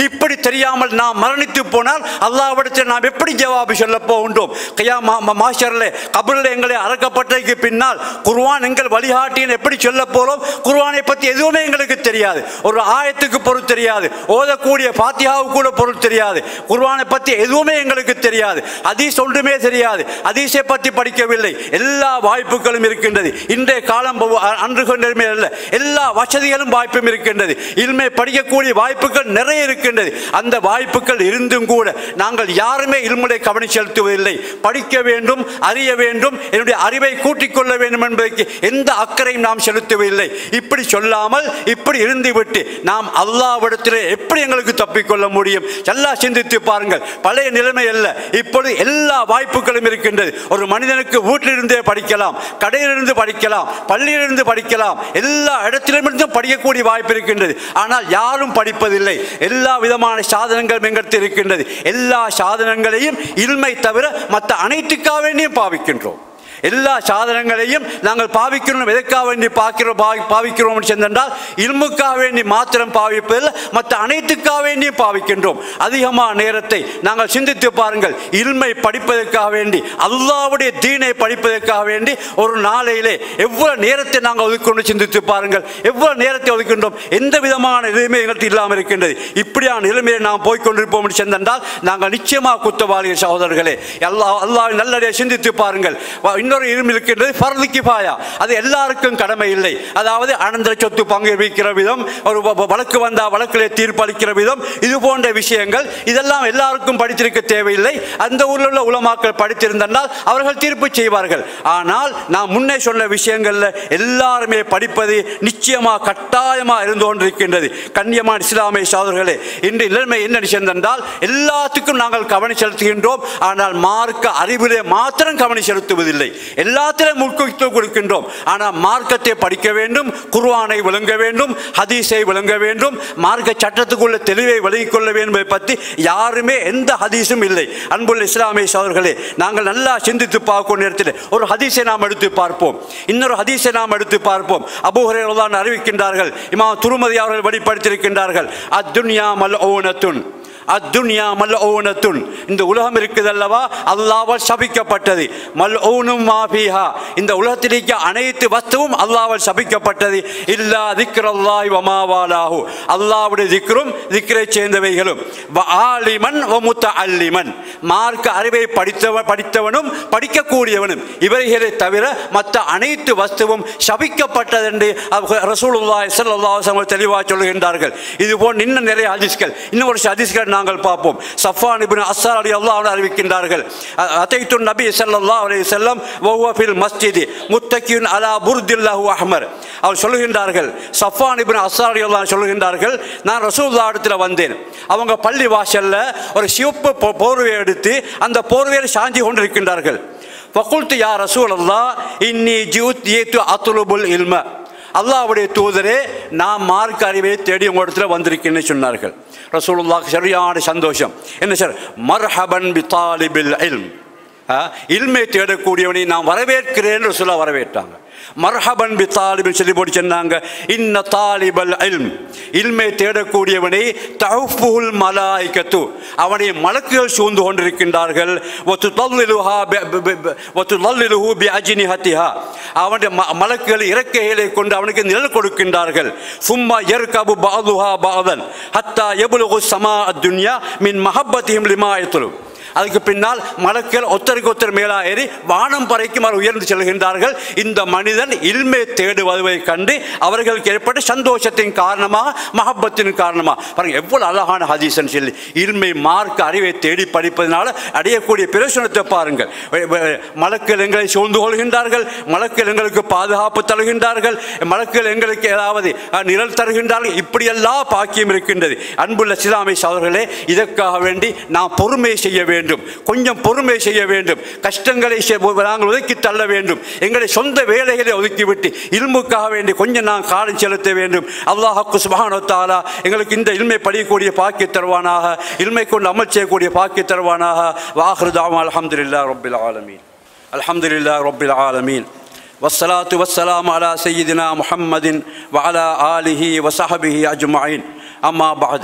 இப்படி தெரியாமல் நாம் மரணித்து போனால் அல்லாஹ்விடத்தில் நாம் எப்படி ஜவாபு சொல்ல போகின்றோம் கையா மாஷர்ல கபரில் எங்களை அறக்கப்பட்டதுக்கு பின்னால் குர்ஆன் எங்கள் வழிகாட்டின்னு எப்படி சொல்ல போறோம் குர்ஆனை பற்றி எதுவுமே எங்களுக்கு தெரியாது ஒரு ஆயத்துக்கு பொருள் தெரியாது ஓதக்கூடிய பாத்தியாவுக்கு கூட பொருள் தெரியாது குர்ஆனை பற்றி எதுவுமே எங்களுக்கு தெரியாது ஹதீஸ் ஒன்றுமே தெரியாது ஹதீஸை பற்றி படிக்கவில்லை எல்லா வாய்ப்புகளும் இருக்கின்றது இன்றைய காலம் போ- அன்று கொண்டதுமே அல்ல எல்லா வசதிகளும் வாய்ப்பும் இருக்கின்றது இல்மை படிக்கக்கூடிய வாய்ப்புகள் நிறைய இருக்கின்றது அந்த வாய்ப்புகள் இருந்தும் கூட நாங்கள் யாருமே இல்முறை கவனம் செலுத்துவதில்லை படிக்க வேண்டும் அறிய வேண்டும் என்னுடைய அறிவை கூட்டிக் கொள்ள வேண்டும் என்பதற்கு எந்த அக்கறையும் நாம் செலுத்தவில்லை இப்படி சொல்லாமல் இப்படி இருந்துவிட்டு நாம் அல்லாவிடத்திலே எப்படி எங்களுக்கு தப்பிக்கொள்ள முடியும் நல்லா சிந்தித்து பாருங்கள் பழைய நிலைமை அல்ல இப்பொழுது எல்லா வாய்ப்புகளும் இருக்கின்றது ஒரு மனிதனுக்கு வீட்டிலிருந்தே படிக்கலாம் கடையிலிருந்து படிக்கலாம் பள்ளியிலிருந்து படிக்கலாம் எல்லா இடத்திலிருந்தும் படிக்கக்கூடிய வாய்ப்பு இருக்கின்றது ஆனால் யாரும் படிப்பதில்லை எல்லா விதமான சாதனங்களும் எங்களுக்கு இருக்கின்றது எல்லா சாதனங்களையும் இல்மை தவிர மற்ற அனைத்துக்காக வேண்டியும் பாவிக்கின்றோம் எல்லா சாதனங்களையும் நாங்கள் பாவிக்கிறோம் எதற்காக வேண்டி பார்க்கிறோம் பாவி- பாவிக்கிறோம் சென்றால் இல்முக்காக வேண்டி மாத்திரம் பாவிப்பதில் மற்ற அனைத்துக்காக வேண்டியும் பாவிக்கின்றோம் அதிகமான நேரத்தை நாங்கள் சிந்தித்து பாருங்கள் இல்மை படிப்பதற்காக வேண்டி அல்லாவுடைய தீனை படிப்பதற்காக வேண்டி ஒரு நாளையிலே எவ்வளவு நேரத்தை நாங்கள் ஒதுக்கொண்டு சிந்தித்து பாருங்கள் எவ்வளவு நேரத்தை ஒதுக்கின்றோம் எந்த விதமான நிலைமை எங்களுக்கு இல்லாமல் இருக்கின்றது இப்படியான நிலைமையை நாம் போய்க்கொண்டிருப்போம் என்று சென்றால் நாங்கள் நிச்சயமாக குத்தவாளிகள் சகோதரர்களே எல்லா அல்லாஹ் நல்லடைய சிந்தித்து பாருங்கள் வ- இன்னொரு இரும்பு இருக்கின்றது ஃபர்து கிஃபாயா அது எல்லாருக்கும் கடமை இல்லை அதாவது அனந்தர சொத்து பங்கு வைக்கிற விதம் ஒரு வ- வ- வழக்கு வந்தா வழக்கிலே தீர்ப்பளிக்கிற விதம் இது போன்ற விஷயங்கள் இதெல்லாம் எல்லாருக்கும் படித்திருக்க தேவையில்லை அந்த ஊரில் உள்ள உலமாக்கள் படித்திருந்தால் அவர்கள் தீர்ப்பு செய்வார்கள் ஆனால் நான் முன்னே சொன்ன விஷயங்கள்ல எல்லாருமே படிப்பது நிச்சயமா கட்டாயமா இருந்து கொண்டிருக்கின்றது கண்ணியமான இஸ்லாமிய சோதர்களே இன்று நிலைமை என்ன சென்றால் எல்லாத்துக்கும் நாங்கள் கவனம் செலுத்துகின்றோம் ஆனால் மார்க்க அறிவிலே மாத்திரம் கவனம் செலுத்துவதில்லை எல்லாத்திலும் முக்கியத்துவம் கொடுக்கின்றோம் ஆனால் மார்க்கத்தை படிக்க வேண்டும் குர்ஆனை விளங்க வேண்டும் ஹதீஸை விளங்க வேண்டும் மார்க்க சட்டத்துக்குள்ள தெளிவை விலகிக் கொள்ள வேண்டும் என்பதை பற்றி யாருமே எந்த ஹதீஸும் இல்லை அன்புள்ள இஸ்லாமிய சோதர்களே நாங்கள் நல்லா சிந்தித்து பார்க்கும் நேரத்தில் ஒரு ஹதீஸை நாம் எடுத்து பார்ப்போம் இன்னொரு ஹதீஸை நாம் எடுத்து பார்ப்போம் அபூ ஹுரைரா அறிவிக்கின்றார்கள் இமாம் துருமதி அவர்கள் வெளிப்படுத்தியிருக்கின்றார்கள் அத்துன்யா மல் ஓனத்துன் அத்துன்யா மல் ஓனத்துன் இந்த உலகம் இருக்குதல்லவா அல்லாவால் சபிக்கப்பட்டது மல் ஓனும் மாபிஹா இந்த உலகத்தில் இருக்க அனைத்து வஸ்துவும் அல்லாவால் சபிக்கப்பட்டது இல்லா திக்ரல்லாய் வமாவாலாஹு அல்லாவுடைய திக்ரும் திக்ரை சேர்ந்தவைகளும் வ ஆலிமன் வ முத்த அல்லிமன் மார்க்க அறிவை படித்தவன் படித்தவனும் படிக்கக்கூடியவனும் இவர்களை தவிர மற்ற அனைத்து வஸ்துவும் சபிக்கப்பட்டது என்று ரசூலுல்லாஹி ஸல்லல்லாஹு அலைஹி வஸல்லம் தெளிவாக சொல்கின்றார்கள் இது போல் இன்னும் நிறைய ஹதீஸ்கள் இன்னும் ஒரு ஹதீஸ்கள் நாங்கள் பார்ப்போம் சஃபான் இப்னு அஸ்ஸார் ரலியல்லாஹு அன்ஹு அறிவிக்கின்றார்கள் அ- அதைத்து நபி ஸல்லல்லாஹு அலைஹி வஸல்லம் வஹுவ ஃபில் மஸ்ஜித் முத்தகின் அலா புர்தில்லாஹு அஹ்மர் அவர் சொல்லுகின்றார்கள் சஃபான் இப்னு அஸ்ஸார் ரலியல்லாஹு அன்ஹு சொல்லுகின்றார்கள் நான் ரசூலுல்லாஹ் இடத்துல வந்தேன் அவங்க பள்ளி வாசல்ல ஒரு சிவப்பு போ- போர்வையை எடுத்து அந்த போர்வையில் சாஞ்சி கொண்டிருக்கின்றார்கள் ஃபகுல்து யா ரசூல் அல்லா இன்னி ஜூத் ஏத்து அத்துலுபுல் இல்ம அல்லாஹ்வுடைய தூதரே நான் மார்க் அறிவை தேடி உங்க இடத்துல வந்திருக்கேன்னு சொன்னார்கள் ரசூலுல்லாஹ் சரியான சந்தோஷம் என்ன சார் மர்ஹபன் பி தாலிபில் இல்ம் ஆ, இல்மை தேடக்கூடியவனை நான் வரவேற்கிறேன் ரசூலா வரவேற்றாங்க மர்ஹபன் பி தாலிபின் சொல்லி போட்டு சொன்னாங்க இன்ன தாலிபல் இல்ம் இல்மை தேடக்கூடியவனை தஹ்ஃபுல் மலாய்கத்து அவனை மலக்குகள் சூழ்ந்து கொண்டிருக்கின்றார்கள் வத்துதல்லிலுஹா பி- பி- பி- பி- வத்துதல்லிலுஹு பி அஜ்னிஹத்திஹா அவனுடைய ம- மலக்குகள் இறக்கைகளை கொண்டு அவனுக்கு நிழல் கொடுக்கின்றார்கள் சும்மா எர்கபு பாதுஹா பாதன் ஹத்தா எபுலுகு சமா துன்யா மின் மஹப்பத்திஹிம் லிமா எத்துலு அதுக்கு பின்னால் மலக்கள் ஒத்தருக்கு ஒத்தர் மேலா ஏறி வானம் பறைக்கும் அவர் உயர்ந்து செல்கின்றார்கள் இந்த மனிதன் இல்மை தேடுவதை கண்டு அவர்களுக்கு ஏற்பட்ட சந்தோஷத்தின் காரணமாக மஹப்பத்தின் காரணமாக பாருங்க எவ்வளவு அழகான ஹதீசன் சொல்லி இல்மை மார்க்க அறிவை தேடி படிப்பதனால அடையக்கூடிய பிரயோசனத்தை பாருங்கள் வெ- வெ- மலக்கள் எங்களை சூழ்ந்து கொள்கின்றார்கள் மலக்கள் எங்களுக்கு பாதுகாப்பு தருகின்றார்கள் மலக்கள் எங்களுக்கு ஏதாவது அஹ், நிழல் தருகின்றார்கள் இப்படியெல்லாம் பாக்கியம் இருக்கின்றது அன்புள்ள சிலாமை சோதர்களே இதற்காக வேண்டி நாம் பொறுமை செய்ய வேண்டும் கொஞ்சம் பொறுமை செய்ய வேண்டும் கஷ்டங்களை செ- நாங்கள் ஒதுக்கி தள்ள வேண்டும் எங்களை சொந்த வேலைகளை ஒதுக்கிவிட்டு இல்முக்காக வேண்டி கொஞ்சம் நான் காலம் செலுத்த வேண்டும் அல்லாஹாக்கு சுபஹானஹு தஆலா எங்களுக்கு இந்த இல்மை படிக்கக்கூடிய பாக்கிய தருவானாக இல்மை கொண்டு அமல் செய்யக்கூடிய பாக்கிய தருவானாக வாஹ்ரு தாவா அல்ஹம்துலில்லாஹ் ரப்பில் ஆலமீன் அல்ஹம்துலில்லாஹ் ரப்பில் ஆலமீன் والصلاة والسلام على سيدنا محمد وعلى آله وصحبه أجمعين أما بعد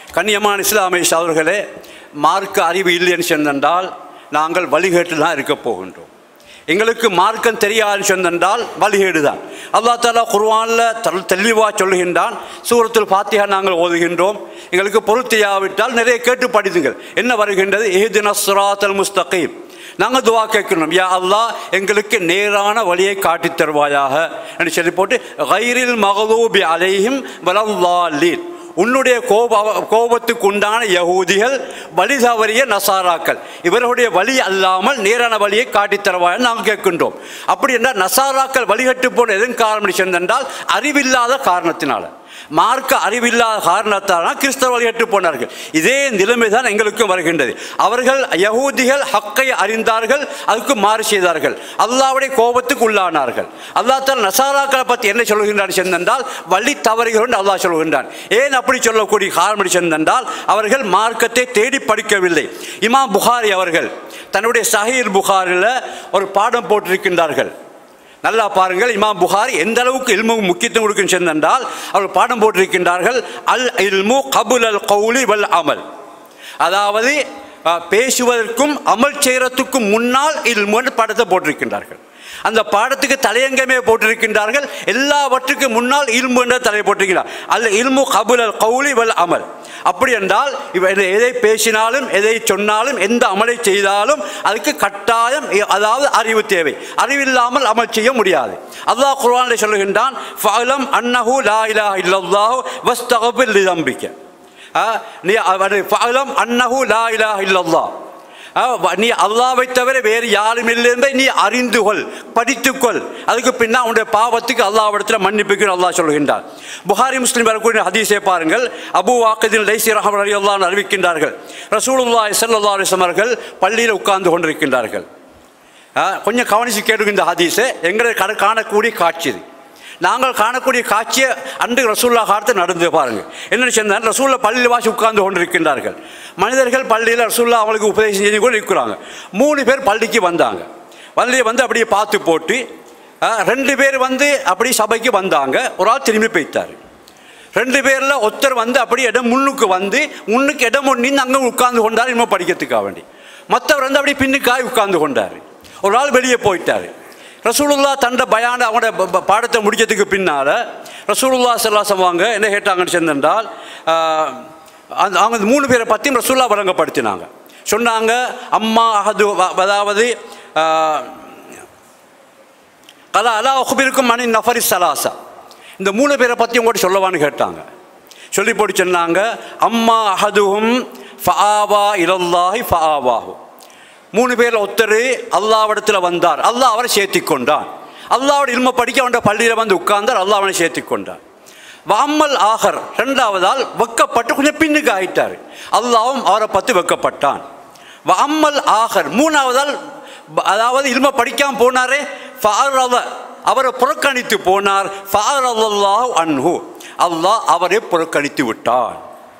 கண்ணியமான இஸ்லாமிய சகோதரர்களே மார்க்க அறிவு இல்லைன்னு சொன்னால் நாங்கள் வழிகேட்டு தான் இருக்க போகின்றோம் எங்களுக்கு மார்க்கம் தெரியாதுன்னு சொன்னால் வழிகேடு தான் அல்லா தாலா குர்வானில் தெளிவாக சொல்லுகின்றான் சூரத்தில் பாத்தியா நாங்கள் ஓதுகின்றோம் எங்களுக்கு பொருள் தெரியாவிட்டால் நிறைய கேட்டு படித்துங்கள் என்ன வருகின்றது ஏதின சுராத்தல் முஸ்தகீம் நாங்கள் துவா கேட்கணும் யா அல்லாஹ் எங்களுக்கு நேரான வழியை காட்டித் தருவாயாக என்று சொல்லி போட்டு கைரில் மகதூபி அலைஹிம் வலல்லாலீன் உன்னுடைய கோப கோபத்துக்கு உண்டான யகூதிகள் வழி தவறிய நசாராக்கள் இவர்களுடைய வழி அல்லாமல் நேரான வழியை காட்டித் தருவாய் நாங்கள் கேட்கின்றோம் அப்படி என்றால் நசாராக்கள் வழிகட்டு போன எதன் காரணம் சென்றென்றால் அறிவில்லாத காரணத்தினால மார்க்க அறிவில்லாத காரணத்தால் கிறிஸ்தவ வழிகட்டு போனார்கள் இதே நிலைமை தான் எங்களுக்கும் வருகின்றது அவர்கள் யகூதிகள் ஹக்கை அறிந்தார்கள் அதுக்கு மாறு செய்தார்கள் அல்லாவுடைய கோபத்துக்கு உள்ளானார்கள் அல்லாஹ் தால் நசாராக்களை பற்றி என்ன சொல்கின்றான் சென்றென்றால் வழி தவறுகள் அல்லாஹ் சொல்கின்றான் ஏன் அப்படி சொல்லக்கூடிய காரணம் சென்றென்றால் அவர்கள் மார்க்கத்தை தேடி படிக்கவில்லை இமாம் புகாரி அவர்கள் தன்னுடைய சஹீர் புகாரில் ஒரு பாடம் போட்டிருக்கின்றார்கள் நல்லா பாருங்கள் இமாம் புகாரி எந்த அளவுக்கு இல்முக்கு முக்கியத்துவம் கொடுக்கும் சென்றால் அவர் பாடம் போட்டிருக்கின்றார்கள் அல் இல்மு கபுல் அல் கவுலி வல் அமல் அதாவது அஹ், பேசுவதற்கும் அமல் செய்கிறதுக்கும் முன்னால் இல்முன்னு பாடத்தை போட்டிருக்கின்றார்கள் அந்த பாடத்துக்கு தலையங்கமே போட்டிருக்கின்றார்கள் எல்லாவற்றுக்கும் முன்னால் இல்மு என்ற தலை போட்டிருக்கிறார் அல் இல்மு கபுல் அல் கவுலி வல் அமல் அப்படி என்றால் இவ எதை பேசினாலும் எதை சொன்னாலும் எந்த அமலை செய்தாலும் அதுக்கு கட்டாயம் எ- அதாவது அறிவு தேவை அறிவில்லாமல் அமல் செய்ய முடியாது அல்லாஹ் குர்ஆனில் சொல்லுகின்றான் ஃபஅலம் அன்னஹு லா இலாஹ இல்லல்லாஹு வஸ்தக்பிர் லிதம்பிக்க ஆ, நீ அவர் ஃபஅலம் அன்னஹு லா இலாஹ இல்லல்லாஹ் ஆ, வ- நீ அல்லாவை தவிர வேறு யாரும் இல்லை என்பதை நீ அறிந்து கொள் படித்துக்கொள் அதுக்கு பின்னா உன்னுடைய பாவத்துக்கு அல்லாவிடத்தில் மன்னிப்புக்கு அல்லாஹ் சொல்கின்றார் புகாரி முஸ்லிம் வரக்கூடிய ஹதீஸை பாருங்கள் அபு வாக்கதின் லைசி ரஹமன் அலி அல்லாஹ் அறிவிக்கின்றார்கள் ரசூலுல்லாஹி ஸல்லல்லாஹு அலைஹி வஸல்லம் அவர்கள் பள்ளியில் உட்கார்ந்து கொண்டிருக்கின்றார்கள் ஆ, கொஞ்சம் கவனித்து கேளுங்க இந்த ஹதீஸை எங்களை கட காணக்கூடிய காட்சி இது நாங்கள் காணக்கூடிய காட்சியை அன்று ரசூல்லா காலத்தை நடந்து பாருங்க என்ன சொன்னால் ரசூல்லா பள்ளியில் வாசி உட்கார்ந்து கொண்டிருக்கின்றார்கள் மனிதர்கள் பள்ளியில் ரசூல்லா அவங்களுக்கு உபதேசம் செய்து கொண்டு இருக்கிறாங்க மூணு பேர் பள்ளிக்கு வந்தாங்க பள்ளியை வந்து அப்படியே பார்த்து போட்டு ஆ, ரெண்டு பேர் வந்து அப்படி சபைக்கு வந்தாங்க ஒரு ஆள் திரும்பி போய்த்தார் ரெண்டு பேரில் ஒருத்தர் வந்து அப்படி இடம் முன்னுக்கு வந்து முன்னுக்கு இடம் ஒண்ணி அங்கே உட்கார்ந்து கொண்டார் இன்னும் படிக்கிறதுக்காக வேண்டி மற்றவர் வந்து அப்படி பின்னுக்காய் உட்கார்ந்து கொண்டார் ஒரு ஆள் வெளியே போயிட்டார் ரசூலுல்லா தண்ட பயான அவங்களோட ப- ப- பாடத்தை முடிக்கிறதுக்கு பின்னால் ரசூலுல்லா செல்லாசம் வாங்க என்ன கேட்டாங்கன்னு சொன்னால் அந்த அவங்க இந்த மூணு பேரை பற்றியும் ரசூல்லா வழங்கப்படுத்தினாங்க சொன்னாங்க அம்மா அகது வ- அதாவது ஆ, கலா அலா ஒஹபிருக்கும் மணி நஃபரி சலாசா இந்த மூணு பேரை பற்றி உங்கள்கிட்ட சொல்லவான்னு கேட்டாங்க சொல்லி போட்டு சொன்னாங்க அம்மா அஹதுஹும் ஃபஆவா இலல்லாஹி ஃபஆவாஹு மூணு பேரில் ஒருத்தர் அல்லாவிடத்தில் வந்தார் அல்லாஹ் அவரை சேர்த்தி கொண்டான் அல்லாவோட இல்ம படிக்க அவன் பள்ளியில் வந்து உட்கார்ந்தார் அல்லாஹ் அவனை சேர்த்தி கொண்டான் வாமல் ஆகர் ரெண்டாவதால் வெக்கப்பட்டு கொஞ்சம் பின்னுக்கு ஆயிட்டார் அல்லாவும் அவரை பற்றி வெக்கப்பட்டான் வாமல் ஆகர் மூணாவதால் ப- அதாவது இல்ம படிக்காம போனாரே ஃபாரத அவரை புறக்கணித்து போனார் ஃபாரல்லாஹ் அன்ஹு அல்லாஹ் அவரை புறக்கணித்து விட்டான்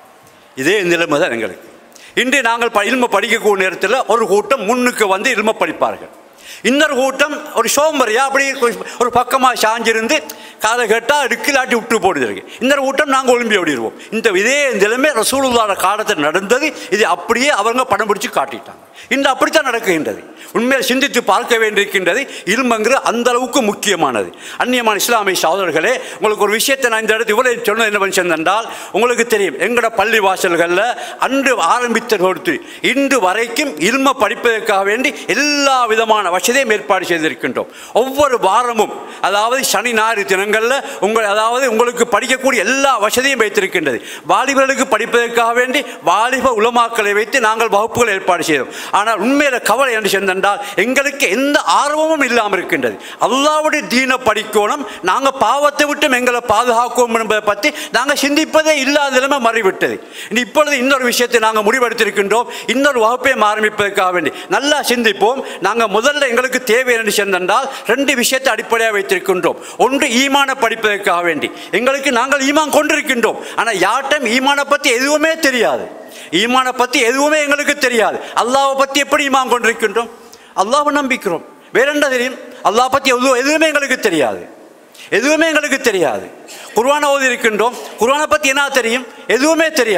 இதே நிலைமை தான் எங்களுக்கு இன்று நாங்கள் ப இல்ம படிக்கக்கூடிய நேரத்தில் ஒரு கூட்டம் முன்னுக்கு வந்து இல்ம படிப்பார்கள் இன்னொரு கூட்டம் ஒரு சோம்பரியா அப்படி கொ- ஒரு பக்கமாக சாஞ்சிருந்து காதை கேட்டால் அடுக்கிலாட்டி விட்டு போடுது இன்னொரு கூட்டம் நாங்கள் ஒளிம்பி ஓடிடுவோம் இந்த இதே நிலைமை ரசூலுல்லாத காலத்தில் நடந்தது இது அப்படியே அவங்க படம் பிடிச்சு காட்டிட்டாங்க இன்று அப்படித்தான் நடக்கின்றது உண்மையை சிந்தித்து பார்க்க வேண்டியிருக்கின்றது இல்மங்கிற அந்த அளவுக்கு முக்கியமானது அந்நியமான இஸ்லாமிய சகோதரர்களே உங்களுக்கு ஒரு விஷயத்தை நான் இந்த இடத்துல இவ்வளவு சொன்னது என்ன பண்ணி என்றால் உங்களுக்கு தெரியும் எங்களோட பள்ளி வாசல்களில் அன்று ஆரம்பித்த கொடுத்து இன்று வரைக்கும் இல்ம படிப்பதற்காக வேண்டி எல்லா விதமான வசதியும் ஏற்பாடு செய்திருக்கின்றோம் ஒவ்வொரு வாரமும் அதாவது சனி ஞாயிறு தினங்களில் உங்கள் அதாவது உங்களுக்கு படிக்கக்கூடிய எல்லா வசதியும் வைத்திருக்கின்றது வாலிபர்களுக்கு படிப்பதற்காக வேண்டி வாலிப உலமாக்களை வைத்து நாங்கள் வகுப்புகள் ஏற்பாடு செய்தோம் ஆனால் உண்மையில கவலை என்று சென்றால் எங்களுக்கு எந்த ஆர்வமும் இல்லாமல் இருக்கின்றது அல்லாவுடைய தீனை படிக்கணும் நாங்கள் பாவத்தை விட்டும் எங்களை பாதுகாக்கும் என்பதை பற்றி நாங்கள் சிந்திப்பதே இல்லாத நிலைமை மாறிவிட்டது இனி இப்பொழுது இன்னொரு விஷயத்தை நாங்கள் முடிவெடுத்திருக்கின்றோம் இன்னொரு வகுப்பையும் ஆரம்பிப்பதற்காக வேண்டி நல்லா சிந்திப்போம் நாங்கள் முதல்ல எங்களுக்கு தேவை என்று சென்றால் ரெண்டு விஷயத்தை அடிப்படையாக வைத்திருக்கின்றோம் ஒன்று ஈமான படிப்பதற்காக வேண்டி எங்களுக்கு நாங்கள் ஈமான் கொண்டிருக்கின்றோம் ஆனால் யார்ட்டும் ஈமானை பற்றி எதுவுமே தெரியாது ஈமானை பற்றி எதுவுமே எங்களுக்கு தெரியாது அல்லாஹ்வை பற்றி எப்படி ஈமான் கொண்டிருக்கின்றோம் அல்லாஹ்வை நம்பிக்கிறோம் வேற என்ன தெரியும் அல்லாஹ் பற்றி எதுவும் எதுவுமே எங்களுக்கு தெரியாது எதுவுமே எங்களுக்கு தெரியாது குர்ஆனை ஓதி இருக்கின்றோம் குர்ஆனை பற்றி என்ன தெரியும் எதுவுமே தெரியாது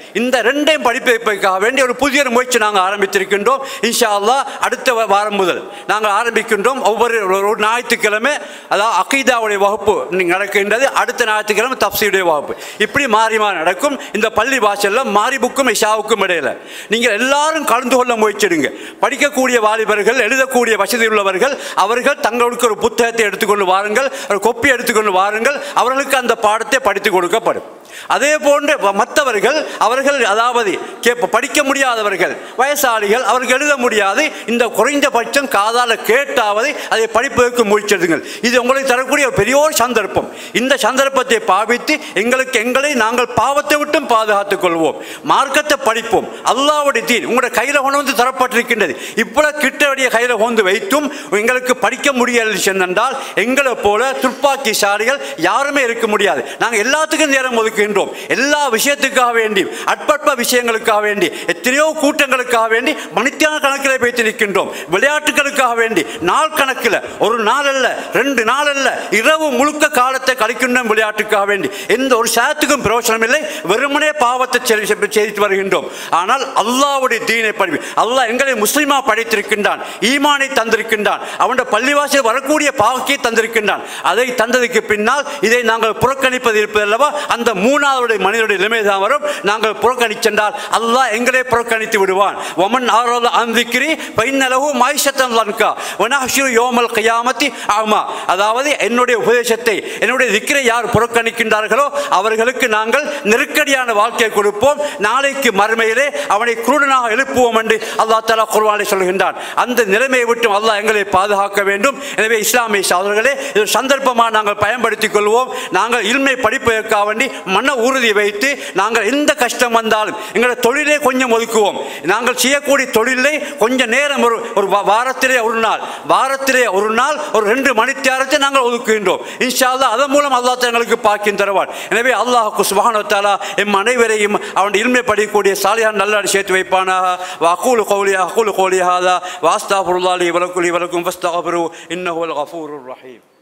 இந்த ரெண்டையும் படிப்பதற்காக வேண்டிய ஒரு புதிய ஒரு முயற்சி நாங்கள் ஆரம்பித்திருக்கின்றோம் இன்ஷா அல்லாஹ் அடுத்த வ- வாரம் முதல் நாங்கள் ஆரம்பிக்கின்றோம் ஒவ்வொரு ஒரு ஒரு ஞாயிற்றுக்கிழமை அதாவது அகீதாவுடைய வகுப்பு இன்னைக்கு நடக்கின்றது அடுத்த ஞாயிற்றுக்கிழமை தப்சீடைய வகுப்பு இப்படி மாறி மாறி நடக்கும் இந்த பள்ளி வாசலில் மாரிபுக்கும் இஷாவுக்கும் இடையில நீங்கள் எல்லாரும் கலந்து கொள்ள முயற்சிடுங்க படிக்கக்கூடிய வாலிபர்கள் எழுதக்கூடிய வசதி உள்ளவர்கள் அவர்கள் தங்களுக்கு ஒரு புத்தகத்தை எடுத்துக்கொண்டு வாருங்கள் ஒரு கொப்பி எடுத்துக்கொண்டு வாருங்கள் அவர்களுக்கு அந்த பாடத்தை படித்து கொடுக்கப்படும் அதே போன்று வ- மற்றவர்கள் அவர்கள் அதாவது கேப்ப படிக்க முடியாதவர்கள் வயசாளிகள் அவர்கள் எழுத முடியாது இந்த குறைந்தபட்சம் காதால கேட்டாவது அதை படிப்பதற்கு முயற்சிடுங்கள் இது உங்களுக்கு தரக்கூடிய ஒரு பெரிய ஒரு சந்தர்ப்பம் இந்த சந்தர்ப்பத்தை பாவித்து எங்களுக்கு எங்களை நாங்கள் பாவத்தை விட்டும் பாதுகாத்துக் கொள்வோம் மார்க்கத்தை படிப்போம் அல்லாவுடைய தீன் உங்களுடைய கையில் கொண்டு வந்து தரப்பட்டிருக்கின்றது இவ்வளவு கிட்டடைய கையில் கொண்டு வைத்தும் எங்களுக்கு படிக்க முடியவில்லை சென்றால் எங்களை போல துப்பாக்கி சாரிகள் யாருமே இருக்க முடியாது நாங்கள் எல்லாத்துக்கும் நேரம் ஒதுக்குகின்றோம் எல்லா விஷயத்துக்காக வேண்டி அற்பற்ப விஷயங்களுக்காக வேண்டி எத்தனையோ கூட்டங்களுக்காக வேண்டி மணித்தியான கணக்கில் வைத்து நிற்கின்றோம் விளையாட்டுகளுக்காக வேண்டி நாள் கணக்கில் ஒரு நாள் அல்ல ரெண்டு நாள் அல்ல இரவு முழுக்க காலத்தை கழிக்கின்றோம் விளையாட்டுக்காக வேண்டி எந்த ஒரு சாத்துக்கும் பிரயோசனம் இல்லை வெறுமனே பாவத்தை செய்~ செய்~ செய்து வருகின்றோம் ஆனால் அல்லாஹ்வுடைய தீனை படிவி அல்லாஹ் எங்களை முஸ்லிமா படைத்திருக்கின்றான் ஈமானை தந்திருக்கின்றான் அவனுடைய பள்ளிவாசல் வரக்கூடிய பாவத்தை தந்திருக்கின்றான் அதை தந்ததுக்கு பின்னால் இதை நாங்கள் புறக்கணிப்பது இருப்பதல்லவா அந்த மூணாவது மனிதனுடைய நிலைமை தான் வரும் நாங்கள் புறக்கணிச்சென்றால் அல்லாஹ் எங்களை புறக்கணித்து விடுவான் ஒமன் ஆரோத அந்திக்கிரி பைன்னளவு மாய்ஷத்தன் லன்கா வனஹ்ஷுரு யோமல் கியாமத்தி ஆமா அதாவது என்னுடைய உபதேசத்தை என்னுடைய திக்கரை யார் புறக்கணிக்கின்றார்களோ அவர்களுக்கு நாங்கள் நெருக்கடியான வாழ்க்கையை கொடுப்போம் நாளைக்கு மறுமையிலே அவனை குருடனாக எழுப்புவோம் என்று அல்லாஹ் தலா குர்வானை சொல்கின்றான் அந்த நிலைமையை விட்டு அல்லாஹ் எங்களை பாதுகாக்க வேண்டும் எனவே இஸ்லாமிய சகோதரர்களே இது ஒரு சந்தர்ப்பமாக நாங்கள் பயன்படுத்திக் கொள்வோம் நாங்கள் இல்மை படிப்பதற்காக வேண்டி மன உறுதி வைத்து நாங்கள் எந்த கஷ்டம் வந்தாலும் எங்களோட தொழிலே கொஞ்சம் ஒதுக்குவோம் நாங்கள் செய்யக்கூடிய தொழிலை கொஞ்சம் நேரம் ஒரு ஒரு வா- வாரத்திலே ஒரு நாள் வாரத்திலே ஒரு நாள் ஒரு ரெண்டு மணித்தியாரத்தை நாங்கள் ஒதுக்குகின்றோம் இன்ஷா அல்லாஹ் அதன் மூலம் அல்லாஹ் எங்களுக்கு பாக்கியம் தருவான் எனவே அல்லாஹுக்கு சுபஹானஹு வ தஆலா எம் அனைவரையும் அவன் இல்மை படிக்கக்கூடிய சாலியான் நல்ல சேர்த்து வைப்பானாக வஅகூலு கௌலி அகூலு கௌலி ஹாதா வாஸ்தாஃபிருல்லாஹி வலக்கும் வலக்கும் ஃபஸ்தக்ஃபிரு இன்னஹு அல் கஃபூருர் ரஹீம்